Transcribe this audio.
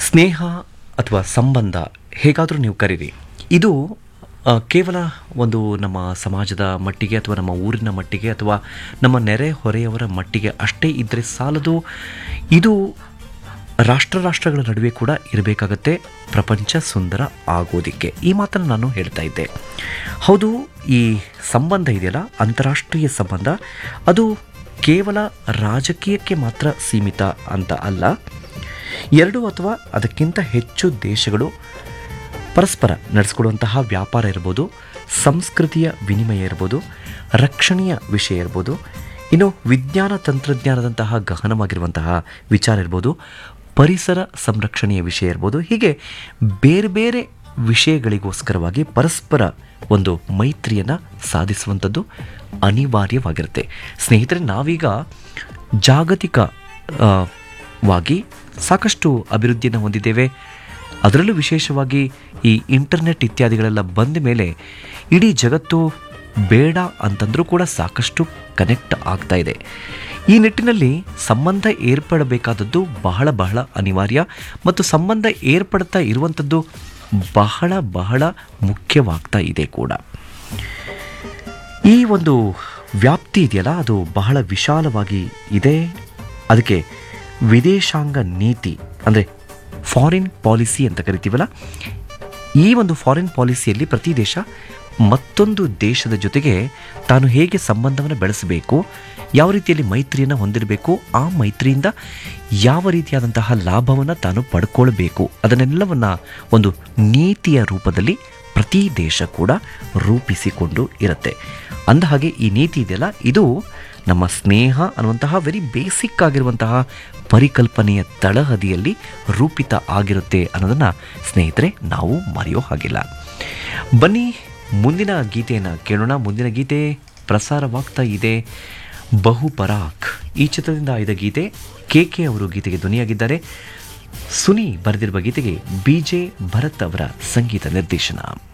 ಸ್ನೇಹ ಅಥವಾ ಸಂಬಂಧ ಹೇಗಾದರೂ ನೀವು ಕರೀರಿ ಇದು ಆ, ಕೇವಲ ಒಂದು ನಮ್ಮ ಸಮಾಜದ ಮಟ್ಟಿಗೆ ಅಥವಾ ನಮ್ಮ ಊರಿನ ಮಟ್ಟಿಗೆ ಅಥವಾ ನಮ್ಮ ನೆರೆ ಹೊರೆಯವರ ಮಟ್ಟಿಗೆ ಅಷ್ಟೇ ಇದ್ದರೆ ಸಾಲದು ಇದು ರಾಷ್ಟ್ರ ರಾಷ್ಟ್ರಗಳ ನಡುವೆ ಕೂಡ ಇರಬೇಕಾಗತ್ತೆ ಪ್ರಪಂಚ ಸುಂದರ ಆಗೋದಿಕ್ಕೆ ಈ ಮಾತನ್ನು ನಾನು ಹೇಳ್ತಾ ಇದ್ದೆ ಹೌದು ಈ ಸಂಬಂಧ ಇದೆಯಲ್ಲ ಅಂತಾರಾಷ್ಟ್ರೀಯ ಸಂಬಂಧ ಅದು ಕೇವಲ ರಾಜಕೀಯಕ್ಕೆ ಮಾತ್ರ ಸೀಮಿತ ಅಂತ ಅಲ್ಲ ಎರಡು ಅಥವಾ ಅದಕ್ಕಿಂತ ಹೆಚ್ಚು ದೇಶಗಳು ಪರಸ್ಪರ ನಡೆಸ್ಕೊಡುವಂತಹ ವ್ಯಾಪಾರ ಇರ್ಬೋದು ಸಂಸ್ಕೃತಿಯ ವಿನಿಮಯ ಇರ್ಬೋದು ರಕ್ಷಣೆಯ ವಿಷಯ ಇರ್ಬೋದು ಇನ್ನು ವಿಜ್ಞಾನ ತಂತ್ರಜ್ಞಾನದಂತಹ ಗಹನವಾಗಿರುವಂತಹ ವಿಚಾರ ಇರ್ಬೋದು ಪರಿಸರ ಸಂರಕ್ಷಣೆಯ ವಿಷಯ ಇರ್ಬೋದು ಹೀಗೆ ಬೇರೆ ಬೇರೆ ವಿಷಯಗಳಿಗೋಸ್ಕರವಾಗಿ ಪರಸ್ಪರ ಒಂದು ಮೈತ್ರಿಯನ್ನು ಸಾಧಿಸುವಂಥದ್ದು ಅನಿವಾರ್ಯವಾಗಿರುತ್ತೆ ಸ್ನೇಹಿತರೆ ನಾವೀಗ ಜಾಗತಿಕ ಆ, ವಾಗಿ ಸಾಕಷ್ಟು ಅಭಿವೃದ್ಧಿಯನ್ನು ಹೊಂದಿದ್ದೇವೆ ಅದರಲ್ಲೂ ವಿಶೇಷವಾಗಿ ಈ ಇಂಟರ್ನೆಟ್ ಇತ್ಯಾದಿಗಳೆಲ್ಲ ಬಂದ ಮೇಲೆ ಇಡೀ ಜಗತ್ತು ಬೇಡ ಅಂತಂದರೂ ಕೂಡ ಸಾಕಷ್ಟು ಕನೆಕ್ಟ್ ಆಗ್ತಾ ಇದೆ ಈ ನಿಟ್ಟಿನಲ್ಲಿ ಸಂಬಂಧ ಏರ್ಪಡಬೇಕಾದದ್ದು ಬಹಳ ಬಹಳ ಅನಿವಾರ್ಯ ಮತ್ತು ಸಂಬಂಧ ಏರ್ಪಡ್ತಾ ಇರುವಂಥದ್ದು ಬಹಳ ಬಹಳ ಮುಖ್ಯವಾಗ್ತಾ ಇದೆ ಕೂಡ ಈ ಒಂದು ವ್ಯಾಪ್ತಿ ಇದೆಯಲ್ಲ ಅದು ಬಹಳ ವಿಶಾಲವಾಗಿ ಇದೆ ಅದಕ್ಕೆ ವಿದೇಶಾಂಗ ನೀತಿ ಅಂದರೆ ಫಾರಿನ್ ಪಾಲಿಸಿ ಅಂತ ಕರಿತೀವಲ್ಲ ಈ ಒಂದು ಫಾರಿನ್ ಪಾಲಿಸಿಯಲ್ಲಿ ಪ್ರತಿ ದೇಶ ಮತ್ತೊಂದು ದೇಶದ ಜೊತೆಗೆ ತಾನು ಹೇಗೆ ಸಂಬಂಧವನ್ನು ಬೆಳೆಸಬೇಕು ಯಾವ ರೀತಿಯಲ್ಲಿ ಮೈತ್ರಿಯನ್ನು ಹೊಂದಿರಬೇಕು ಆ ಮೈತ್ರಿಯಿಂದ ಯಾವ ರೀತಿಯಾದಂತಹ ಲಾಭವನ್ನು ತಾನು ಪಡ್ಕೊಳ್ಬೇಕು ಅದನ್ನೆಲ್ಲವನ್ನು ಒಂದು ನೀತಿಯ ರೂಪದಲ್ಲಿ ಪ್ರತಿ ದೇಶ ಕೂಡ ರೂಪಿಸಿಕೊಂಡು ಇರುತ್ತೆ ಅಂದಹಾಗೆ ಈ ನೀತಿ ಇದೆಯಲ್ಲ ಇದು ನಮ್ಮ ಸ್ನೇಹ ಅನ್ನುವಂತಹ ವೆರಿ ಬೇಸಿಕ್ ಆಗಿರುವಂತಹ ಪರಿಕಲ್ಪನೆಯ ತಳಹದಿಯಲ್ಲಿ ರೂಪಿತ ಆಗಿರುತ್ತೆ ಅನ್ನೋದನ್ನು ಸ್ನೇಹಿತರೆ ನಾವು ಮರೆಯೋ ಹಾಗಿಲ್ಲ ಬನ್ನಿ ಮುಂದಿನ ಗೀತೆಯನ್ನು ಕೇಳೋಣ ಮುಂದಿನ ಗೀತೆ ಪ್ರಸಾರವಾಗ್ತಾ ಇದೆ ಬಹುಪರಾಕ್ ಈ ಚಿತ್ರದಿಂದ ಆಯ್ದ ಗೀತೆ ಕೆ ಕೆ ಅವರು ಗೀತೆಗೆ ಧ್ವನಿಯಾಗಿದ್ದಾರೆ ಸುನಿ ಬರೆದಿರುವ ಗೀತೆಗೆ ಬಿ ಜೆ ಭರತ್ ಅವರ ಸಂಗೀತ ನಿರ್ದೇಶನ